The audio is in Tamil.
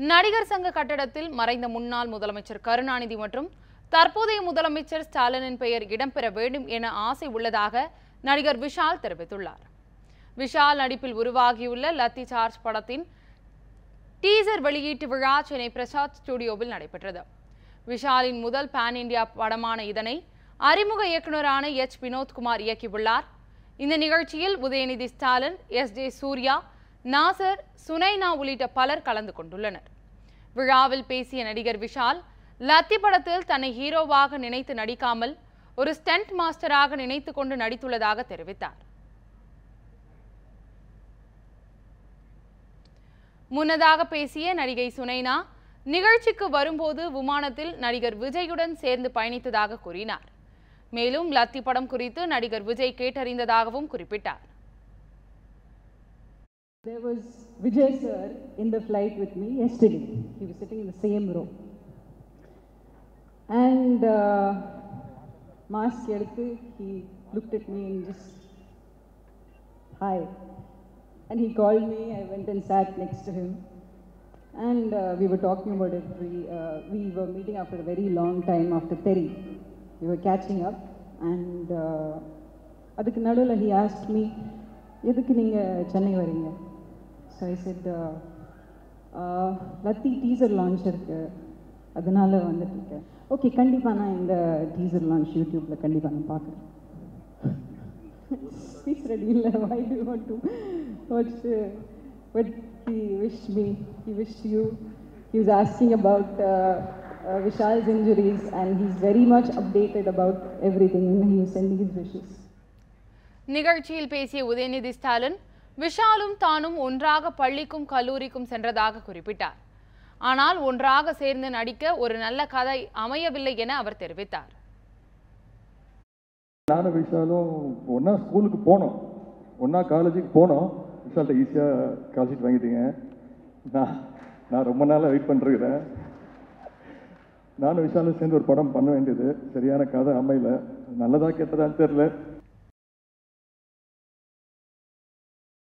நடிகர் சங்க கட்டடத்தில் மறைந்த முன்னாள் முதலமைச்சர் கருணாநிதி மற்றும் தற்போதைய முதலமைச்சர் ஸ்டாலினின் பெயர் இடம்பெற வேண்டும் என ஆசை உள்ளதாக நடிகர் விஷால் தெரிவித்துள்ளார் விஷால் நடிப்பில் உருவாகியுள்ள லத்தி சார்ஜ் படத்தின் டீசர் வெளியீட்டு விழா சென்னை பிரசாத் ஸ்டுடியோவில் நடைபெற்றது விஷாலின் முதல் பேன் இந்தியா படமான இதனை அறிமுக இயக்குனரான எச் வினோத்குமார் இயக்கியுள்ளார் இந்த நிகழ்ச்சியில் உதயநிதி ஸ்டாலின் எஸ் ஜே சூர்யா நாசர் சுனைனா உள்ளிட்ட பலர் கலந்து கொண்டுள்ளனர் விழாவில் பேசிய நடிகர் விஷால் லத்தி படத்தில் தன்னை ஹீரோவாக நினைத்து நடிக்காமல் ஒரு ஸ்டண்ட் மாஸ்டராக நினைத்து கொண்டு நடித்துள்ளதாக தெரிவித்தார் முன்னதாக பேசிய நடிகை சுனைனா நிகழ்ச்சிக்கு வரும்போது விமானத்தில் நடிகர் விஜயுடன் சேர்ந்து பயணித்ததாக கூறினார் மேலும் லத்தி படம் குறித்து நடிகர் விஜய் கேட்டறிந்ததாகவும் குறிப்பிட்டார் There was Vijay sir in the flight with me yesterday. He was sitting in the same row. And uh, mask எடுத்து he looked at me and just, hi. And he called me, I went and sat next to him. And uh, we were talking about it. We, uh, we were meeting after a very long time after Terry. We were catching up. And uh, அதுக்கு நடுவில் he asked me, எதுக்கு நீங்கள் சென்னை வரீங்க so I said Laththi teaser launch இருக்கு அதனால வந்துட்டு இருக்கேன் ஓகே கண்டிப்பாக நான் இந்த டீசர் லான்ச் யூடியூப்பில் கண்டிப்பாக நான் பார்க்குறேன் ஸ்பீச் ரெடி இல்லை why do want to watch but he wish me he wish you he was asking about Vishal's injuries and he is very much updated about everything he was sending his wishes நிகழ்ச்சியில் பேசிய உதயநிதி ஸ்டாலின் விஷாலும் தானும் ஒன்றாக பள்ளிக்கும் கல்லூரிக்கும் சென்றதாக குறிப்பிட்டார் ஆனால் ஒன்றாக சேர்ந்து நடிக்க ஒரு நல்ல கதை அமையவில்லை என அவர் தெரிவித்தார் நானும் விஷாலும் ஒன்றா ஸ்கூலுக்கு போனோம் ஒன்றா காலேஜுக்கு போனோம் விஷால்கிட்ட ஈஸியாக காலேஜ் வாங்கிட்டீங்க நான் நான் ரொம்ப நாளாக வெயிட் பண்ணிருக்கிறேன் நானும் விஷாலும் சேர்ந்து ஒரு படம் பண்ண வேண்டியது சரியான கதை அமையல நல்லதா கெட்டதான்னு தெரில